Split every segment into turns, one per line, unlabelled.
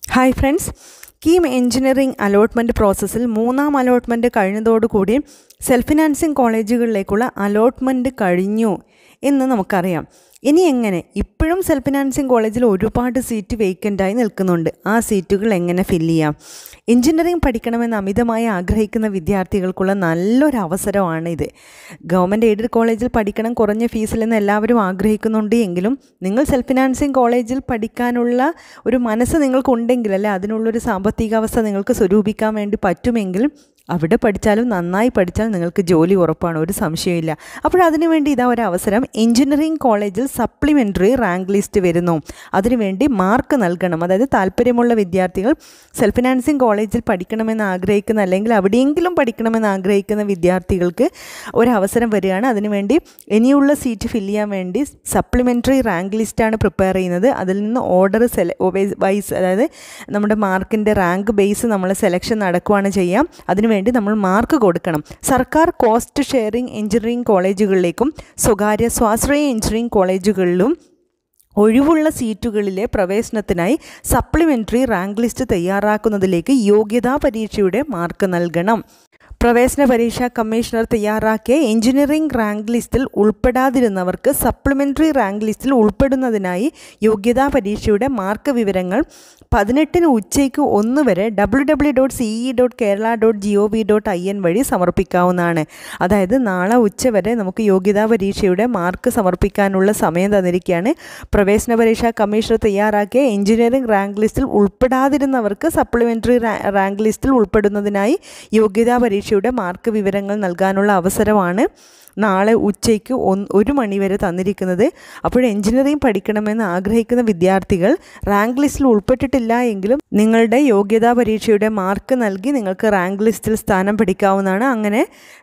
hi friends KEAM engineering allotment പ്രോസസ്സിൽ മൂന്നാം allotment കഴിഞ്ഞതോടുകൂടി സെൽഫ് ഫിനാൻസിങ് കോളേജുകളിലേക്കുള്ള അലോട്ട്മെൻറ്റ് കഴിഞ്ഞു എന്ന് നമുക്കറിയാം ഇനി എങ്ങനെ ഇപ്പോഴും സെൽഫ് ഫിനാൻസിങ് കോളേജിൽ ഒരുപാട് സീറ്റ് വേക്കൻ്റായി നിൽക്കുന്നുണ്ട് ആ സീറ്റുകൾ എങ്ങനെ ഫില്ല് ചെയ്യാം എഞ്ചിനീയറിംഗ് പഠിക്കണമെന്ന് അമിതമായി ആഗ്രഹിക്കുന്ന വിദ്യാർത്ഥികൾക്കുള്ള നല്ലൊരു അവസരമാണ് ഇത് ഗവൺമെൻറ് എയ്ഡഡ് കോളേജിൽ പഠിക്കണം കുറഞ്ഞ ഫീസിലെന്ന് എല്ലാവരും ആഗ്രഹിക്കുന്നുണ്ട് എങ്കിലും നിങ്ങൾ സെൽഫ് ഫിനാൻസിങ് കോളേജിൽ പഠിക്കാനുള്ള ഒരു മനസ്സ് നിങ്ങൾക്കുണ്ടെങ്കിൽ അല്ലെ അതിനുള്ളൊരു സാമ്പത്തികാവസ്ഥ നിങ്ങൾക്ക് സ്വരൂപിക്കാൻ വേണ്ടി പറ്റുമെങ്കിൽ അവിടെ പഠിച്ചാലും നന്നായി പഠിച്ചാൽ നിങ്ങൾക്ക് ജോലി ഉറപ്പാണ് ഒരു സംശയമില്ല അപ്പോൾ അതിനുവേണ്ടി ഇതാ ഒരു അവസരം എഞ്ചിനീയറിംഗ് കോളേജിൽ സപ്ലിമെൻ്ററി റാങ്ക് ലിസ്റ്റ് വരുന്നു അതിനുവേണ്ടി മാർക്ക് നൽകണം അതായത് താല്പര്യമുള്ള വിദ്യാർത്ഥികൾ സെൽഫ് ഫിനാൻസിങ് കോളേജിൽ പഠിക്കണമെന്ന് ആഗ്രഹിക്കുന്ന അല്ലെങ്കിൽ അവിടെയെങ്കിലും പഠിക്കണമെന്ന് ആഗ്രഹിക്കുന്ന വിദ്യാർത്ഥികൾക്ക് ഒരു അവസരം വരികയാണ് അതിനുവേണ്ടി ഇനിയുള്ള സീറ്റ് ഫില്ല് ചെയ്യാൻ വേണ്ടി സപ്ലിമെൻ്ററി റാങ്ക് ലിസ്റ്റാണ് പ്രിപ്പയർ ചെയ്യുന്നത് അതിൽ നിന്ന് ഓർഡർ സെല വൈസ് അതായത് നമ്മുടെ മാർക്കിൻ്റെ റാങ്ക് ബേസ് നമ്മൾ സെലക്ഷൻ നടക്കുകയാണ് ചെയ്യാം അതിനുവേണ്ടി വേണ്ടി നമ്മൾ മാർക്ക് കൊടുക്കണം സർക്കാർ കോസ്റ്റ് ഷെയറിംഗ് എഞ്ചിനീയറിംഗ് കോളേജുകളിലേക്കും സ്വകാര്യ സ്വാശ്രയ എഞ്ചിനീയറിംഗ് കോളേജുകളിലും ഒഴിവുള്ള സീറ്റുകളിലെ പ്രവേശനത്തിനായി സപ്ലിമെൻ്ററി റാങ്ക് ലിസ്റ്റ് തയ്യാറാക്കുന്നതിലേക്ക് യോഗ്യതാ പരീക്ഷയുടെ മാർക്ക് നൽകണം പ്രവേശന പരീക്ഷാ കമ്മീഷണർ തയ്യാറാക്കിയ എഞ്ചിനീയറിംഗ് റാങ്ക് ലിസ്റ്റിൽ ഉൾപ്പെടാതിരുന്നവർക്ക് സപ്ലിമെൻ്ററി റാങ്ക് ലിസ്റ്റിൽ ഉൾപ്പെടുന്നതിനായി യോഗ്യതാ പരീക്ഷയുടെ മാർക്ക് വിവരങ്ങൾ പതിനെട്ടിന് ഉച്ചയ്ക്ക് ഒന്ന് വരെ W W dot C E dot Kerala dot G O V dot I N വഴി സമർപ്പിക്കാവുന്നതാണ് അതായത് നാളെ ഉച്ച വരെ നമുക്ക് യോഗ്യതാ പരീക്ഷയുടെ മാർക്ക് സമർപ്പിക്കാനുള്ള സമയം തന്നിരിക്കുകയാണ് പ്രവേശന പരീക്ഷാ കമ്മീഷണർ തയ്യാറാക്കിയ എഞ്ചിനീയറിംഗ് റാങ്ക് ലിസ്റ്റിൽ ഉൾപ്പെടാതിരുന്നവർക്ക് സപ്ലിമെൻ്ററി റാങ്ക് ലിസ്റ്റിൽ ഉൾപ്പെടുന്നതിനായി യോഗ്യതാ പരീക്ഷയുടെ മാർക്ക് വിവരങ്ങൾ നൽകാനുള്ള അവസരമാണ് നാളെ ഉച്ചയ്ക്ക് ഒന്ന് ഒരു മണിവരെ തന്നിരിക്കുന്നത് അപ്പോൾ എഞ്ചിനീയറിംഗ് പഠിക്കണമെന്ന് ആഗ്രഹിക്കുന്ന വിദ്യാർത്ഥികൾ റാങ്ക് ലിസ്റ്റിൽ ഉൾപ്പെട്ടിട്ടില്ല എങ്കിലും നിങ്ങളുടെ യോഗ്യതാ പരീക്ഷയുടെ മാർക്ക് നൽകി നിങ്ങൾക്ക് റാങ്ക് ലിസ്റ്റിൽ സ്ഥാനം പിടിക്കാവുന്നതാണ് അങ്ങനെ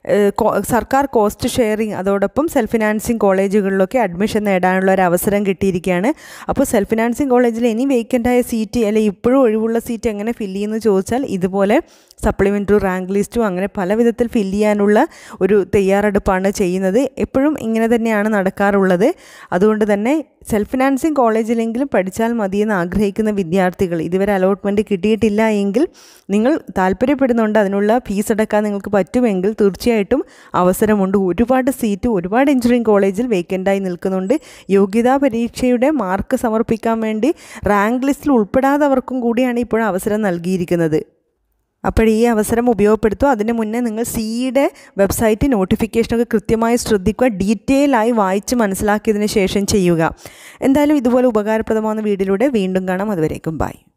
സർക്കാർ കോസ്റ്റ് ഷെയറിംഗ് അതോടൊപ്പം സെൽഫ് ഫിനാൻസിങ് കോളേജുകളിലൊക്കെ അഡ്മിഷൻ നേടാനുള്ള ഒരു അവസരം കിട്ടിയിരിക്കുകയാണ് അപ്പോൾ സെൽഫ് ഫിനാൻസിങ് കോളേജിൽ ഇനി വേക്കൻ്റായ സീറ്റ് അല്ലെങ്കിൽ ഇപ്പോഴും ഒഴിവുള്ള സീറ്റ് എങ്ങനെ ഫില്ല് ചെയ്യുന്നു ചോദിച്ചാൽ ഇതുപോലെ സപ്ലിമെൻ്ററി റാങ്ക് ലിസ്റ്റും അങ്ങനെ പല വിധത്തിൽ ഫില്ല് ചെയ്യാനുള്ള ഒരു തയ്യാറെടുപ്പാണ് ചെയ്യുന്നത് എപ്പോഴും ഇങ്ങനെ തന്നെയാണ് നടക്കാറുള്ളത് അതുകൊണ്ട് തന്നെ സെൽഫ് ഫിനാൻസിങ് കോളേജിലെങ്കിലും പഠിച്ചാൽ മതിയെന്ന് ആഗ്രഹിക്കുന്ന വിദ്യാർത്ഥികൾ ഇതുവരെ അലോട്ട്മെൻറ്റ് കിട്ടിയിട്ടില്ല എങ്കിൽ നിങ്ങൾ താല്പര്യപ്പെടുന്നുണ്ട് അതിനുള്ള ഫീസ് അടക്കാൻ നിങ്ങൾക്ക് പറ്റുമെങ്കിൽ തീർച്ചയായിട്ടും അവസരമുണ്ട് ഒരുപാട് സീറ്റ് ഒരുപാട് എഞ്ചിനീയറിംഗ് കോളേജിൽ വേക്കൻ്റായി നിൽക്കുന്നുണ്ട് യോഗ്യതാ പരീക്ഷയുടെ മാർക്ക് സമർപ്പിക്കാൻ വേണ്ടി റാങ്ക് ലിസ്റ്റിൽ ഉൾപ്പെടാത്തവർക്കും കൂടിയാണ് ഇപ്പോൾ അവസരം നൽകിയിരിക്കുന്നത് അപ്പോൾ ഈ അവസരം ഉപയോഗപ്പെടുത്തുക അതിന് മുന്നേ നിങ്ങൾ സിയുടെ വെബ്സൈറ്റ് നോട്ടിഫിക്കേഷനൊക്കെ കൃത്യമായി ശ്രദ്ധിക്കുക ഡീറ്റെയിൽ ആയി വായിച്ച് മനസ്സിലാക്കിയതിന് ശേഷം ചെയ്യുക എന്തായാലും ഇതുപോലെ ഉപകാരപ്രദമാകുന്ന വീഡിയോയിലൂടെ വീണ്ടും കാണാം അതുവരേക്കും ബൈ